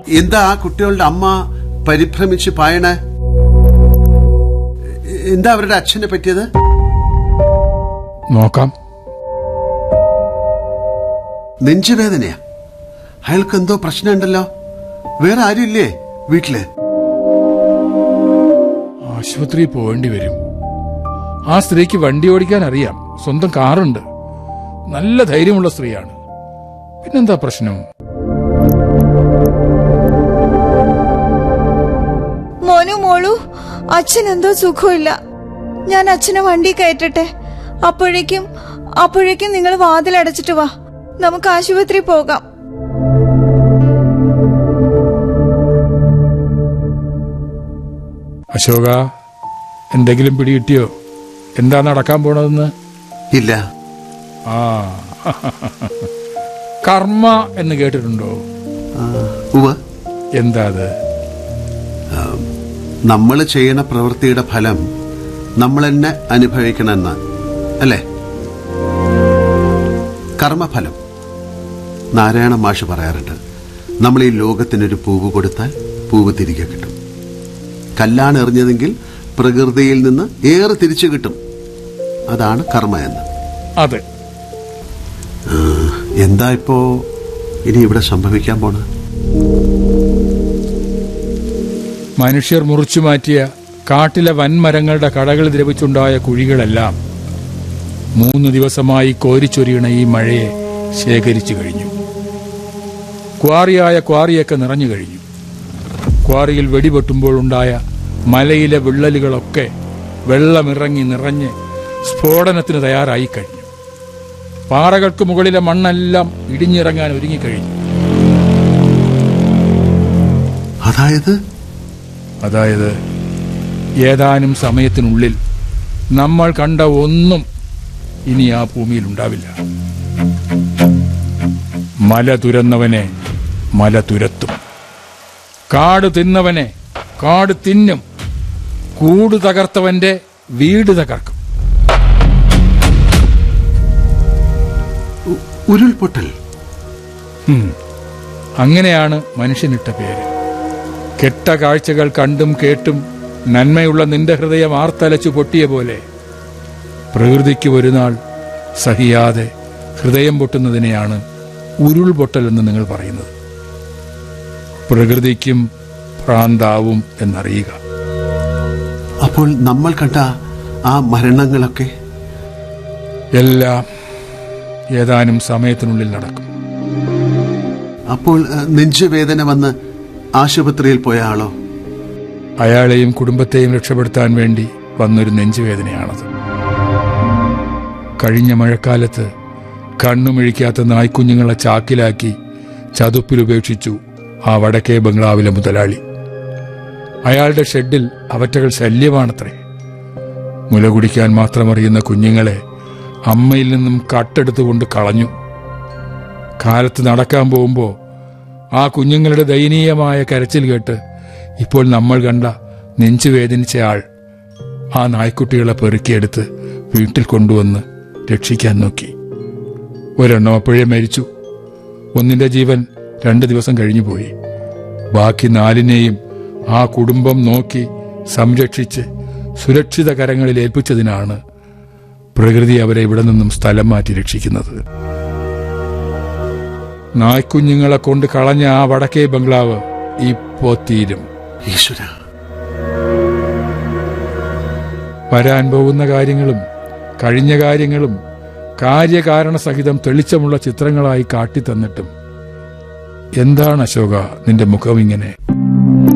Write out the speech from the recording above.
എന്താ ആ കുട്ടികളുടെ അമ്മ പരിഭ്രമിച്ച് പായണേ എന്താ അവരുടെ അച്ഛനെ പറ്റിയത് നോക്കാം നെഞ്ചുവേദനയാ അയാൾക്ക് എന്തോ പ്രശ്നമുണ്ടല്ലോ വേറെ ആരുമില്ലേ വീട്ടില് ആശുപത്രിയിൽ പോകേണ്ടി വരും ആ സ്ത്രീക്ക് വണ്ടി ഓടിക്കാൻ അറിയാം സ്വന്തം കാറുണ്ട് നല്ല ധൈര്യമുള്ള സ്ത്രീയാണ് പിന്നെന്താ പ്രശ്നം മോനു മോളു അച്ഛൻ എന്തോ സുഖമില്ല ഞാൻ അച്ഛനെ വണ്ടി കയറ്റട്ടെ അപ്പോഴേക്കും അപ്പോഴേക്കും നിങ്ങൾ വാതിലടച്ചിട്ട് വാ നമുക്ക് ആശുപത്രി പോകാം അശോക എന്തെങ്കിലും പിടികിട്ടിയോ എന്താ നടക്കാൻ പോണതെന്ന് ഇല്ല ആ കർമ്മ എന്ന് കേട്ടിട്ടുണ്ടോ ആ, ഉവ്വ് എന്താ അത് നമ്മൾ ചെയ്യണ പ്രവൃത്തിയുടെ ഫലം നമ്മൾ തന്നെ അനുഭവിക്കണമെന്ന് അല്ലേ കർമ്മഫലം നാരായണ മാഷ് പറയാറുണ്ട് നമ്മൾ ഈ ലോകത്തിനൊരു പൂവ് കൊടുത്താൽ പൂവ് തിരികെ കിട്ടും കല്ലാണ് എറിഞ്ഞതെങ്കിൽ പ്രകൃതിയിൽ നിന്ന് ഏറെ തിരിച്ചു കിട്ടും അതാണ് കർമ്മ എന്ന് അതെ ആ, എന്താ ഇപ്പോ ഇനി ഇവിടെ സംഭവിക്കാൻ പോണ മനുഷ്യർ മുറിച്ചു മാറ്റിയ കാട്ടിലെ വൻമരങ്ങളുടെ കടകൾ ദ്രവിച്ചുണ്ടായ കുഴികളെല്ലാം മൂന്ന് ദിവസമായി കോരിച്ചൊരിയണ ഈ മഴയെ ശേഖരിച്ചു കഴിഞ്ഞു ക്വാറിയായ ക്വാറിയൊക്കെ നിറഞ്ഞു കഴിഞ്ഞു ക്വാറിയിൽ വെടിപൊട്ടുമ്പോഴുണ്ടായ മലയിലെ വിള്ളലുകളൊക്കെ വെള്ളമിറങ്ങി നിറഞ്ഞ് സ്ഫോടനത്തിന് തയ്യാറായി കഴിഞ്ഞു പാറകൾക്ക് മുകളിലെ മണ്ണെല്ലാം ഇടിഞ്ഞിറങ്ങാൻ ഒരുങ്ങിക്കഴിഞ്ഞു അതായത് അതായത് ഏതാനും സമയത്തിനുള്ളിൽ നമ്മൾ കണ്ട ഒന്നും ഇനി ആ ഭൂമിയിൽ ഉണ്ടാവില്ല മല തുരന്നവനെ മല തുരത്തും കാട് തിന്നവനെ കാട് തിന്നും കൂട് തകർത്തവന്റെ വീട് തകർക്കും ഉ- ഉരുൾപൊട്ടൽ ഉം. അങ്ങനെയാണ് മനുഷ്യനിട്ട പേര് കെട്ട കാഴ്ചകൾ കണ്ടും കേട്ടും നന്മയുള്ള നിന്റെ ഹൃദയം ആർത്തലച്ചു പൊട്ടിയ പോലെ പ്രകൃതിക്ക് ഒരു നാൾ സഹിയാതെ ഹൃദയം പൊട്ടുന്നതിനെയാണ് ഉരുൾപൊട്ടൽ എന്ന് നിങ്ങൾ പറയുന്നത് പ്രകൃതിക്കും ഭ്രാന്താവും എന്നറിയുക അപ്പോൾ നമ്മൾ കണ്ട ആ മരണങ്ങളൊക്കെ എല്ലാം ഏതാനും സമയത്തിനുള്ളിൽ നടക്കും അപ്പോൾ അഹ്, നെഞ്ചുവേദന വന്ന് ആശുപത്രിയിൽ പോയ ആളോ അയാളെയും കുടുംബത്തെയും രക്ഷപ്പെടുത്താൻ വേണ്ടി വന്നൊരു നെഞ്ചുവേദനയാണത് കഴിഞ്ഞ മഴക്കാലത്ത് കണ്ണുമിഴിക്കാത്ത നായ്ക്കുഞ്ഞുങ്ങളെ ചാക്കിലാക്കി ചതുപ്പിലുപേക്ഷിച്ചു ആ വടക്കേ ബംഗ്ലാവിലെ മുതലാളി അയാളുടെ ഷെഡിൽ അവറ്റകൾ ശല്യമാണത്രേ മുല കുടിക്കാൻ മാത്രമറിയുന്ന കുഞ്ഞുങ്ങളെ അമ്മയിൽ നിന്നും കട്ടെടുത്തുകൊണ്ട് കളഞ്ഞു കാലത്ത് നടക്കാൻ പോകുമ്പോൾ ആ കുഞ്ഞുങ്ങളുടെ ദയനീയമായ കരച്ചിൽ കേട്ട് ഇപ്പോൾ നമ്മൾ കണ്ട നെഞ്ചു വേദനിച്ച ആൾ ആ നായ്ക്കുട്ടികളെ പെറുക്കിയെടുത്ത് വീട്ടിൽ കൊണ്ടുവന്ന് രക്ഷിക്കാൻ നോക്കി ഒരെണ്ണം അപ്പോഴേ മരിച്ചു ഒന്നിന്റെ ജീവൻ രണ്ട് ദിവസം കഴിഞ്ഞു പോയി ബാക്കി നാലിനെയും ആ കുടുംബം നോക്കി സംരക്ഷിച്ച് സുരക്ഷിത കരങ്ങളിൽ ഏൽപ്പിച്ചതിനാണ് പ്രകൃതി അവരെ ഇവിടെ നിന്നും സ്ഥലം മാറ്റി രക്ഷിക്കുന്നത് നായ്ക്കുഞ്ഞുങ്ങളെ കൊണ്ട് കളഞ്ഞ ആ വടക്കേ ബംഗ്ലാവ് ഇപ്പോ തീരും ഈശ്വര വരാൻ പോകുന്ന കാര്യങ്ങളും കഴിഞ്ഞ കാര്യങ്ങളും കാര്യകാരണ സഹിതം തെളിച്ചമുള്ള ചിത്രങ്ങളായി കാട്ടിത്തന്നിട്ടും എന്താണ് അശോക നിന്റെ മുഖം ഇങ്ങനെ